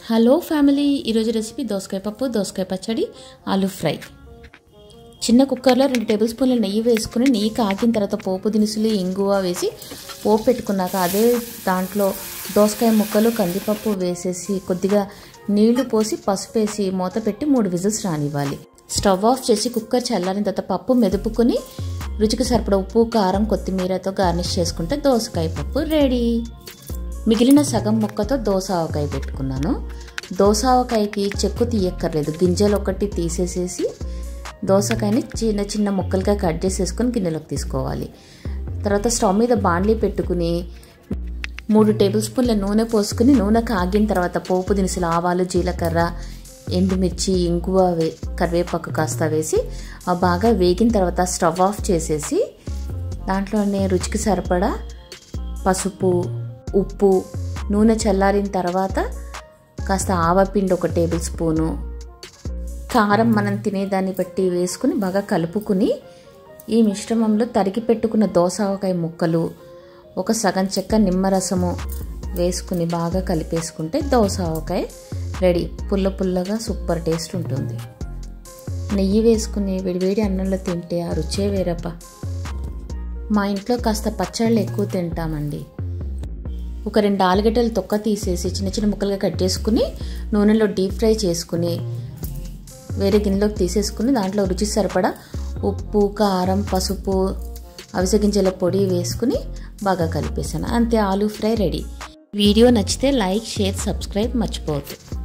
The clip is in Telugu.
హలో ఫ్యామిలీ ఈరోజు రెసిపీ దోసకాయ పప్పు దోసకాయ పచ్చడి ఆలూ ఫ్రై చిన్న కుక్కర్లో రెండు టేబుల్ స్పూన్ల నెయ్యి వేసుకుని నెయ్యి కాగిన తర్వాత పోపు దినుసులు ఇంగువ వేసి పోపు పెట్టుకున్నాక అదే దాంట్లో దోసకాయ ముక్కలు కందిపప్పు వేసేసి కొద్దిగా నీళ్లు పోసి పసుపు వేసి మూత పెట్టి మూడు విజిల్స్ రానివ్వాలి స్టవ్ ఆఫ్ చేసి కుక్కర్ చల్లారిన తర్వాత పప్పు మెదుపుకొని రుచికి సరిపడా ఉప్పు కారం కొత్తిమీరతో గార్నిష్ చేసుకుంటే దోసకాయ పప్పు రెడీ మిగిలిన సగం ముక్కతో దోస ఆవకాయ పెట్టుకున్నాను దోస ఆవకాయకి చెక్కు తీయక్కర్లేదు గింజలు ఒకటి తీసేసేసి దోసకాయని చిన్న చిన్న ముక్కలుగా కట్ చేసేసుకొని గిన్నెలోకి తీసుకోవాలి తర్వాత స్టవ్ మీద బాండ్లీ పెట్టుకుని మూడు టేబుల్ స్పూన్ల నూనె పోసుకుని నూనె కాగిన తర్వాత పోపు దినుసులు ఆవాలు జీలకర్ర ఎండుమిర్చి ఇంగువ వే కరివేపాకు కాస్త వేసి ఆ బాగా వేగిన తర్వాత స్టవ్ ఆఫ్ చేసేసి దాంట్లోనే రుచికి సరిపడా పసుపు ఉప్పు నూనె చల్లారిన తర్వాత కాస్త ఆవపిండి ఒక టేబుల్ స్పూను కారం మనం తినేదాన్ని బట్టి వేసుకుని బాగా కలుపుకుని ఈ మిశ్రమంలో తరిగి పెట్టుకున్న దోసకాయ ముక్కలు ఒక సగం చెక్క నిమ్మరసము వేసుకుని బాగా కలిపేసుకుంటే దోసకాయ రెడీ పుల్ల పుల్లగా సూపర్ టేస్ట్ ఉంటుంది నెయ్యి వేసుకుని వేడివేడి అన్నంలో తింటే ఆ రుచే వేరప్ప మా ఇంట్లో కాస్త పచ్చళ్ళు ఎక్కువ తింటామండి ఒక రెండు ఆలుగడ్డలు తొక్క తీసేసి చిన్న చిన్న ముక్కలుగా కట్ చేసుకుని నూనెలో డీప్ ఫ్రై చేసుకుని వేరే గిన్నెలోకి తీసేసుకుని దాంట్లో రుచి సరిపడా ఉప్పు కారం పసుపు అవిసె గింజల పొడి వేసుకుని బాగా కలిపేసాను అంతే ఆలూ ఫ్రై రెడీ వీడియో నచ్చితే లైక్ షేర్ సబ్స్క్రైబ్ మర్చిపోవద్దు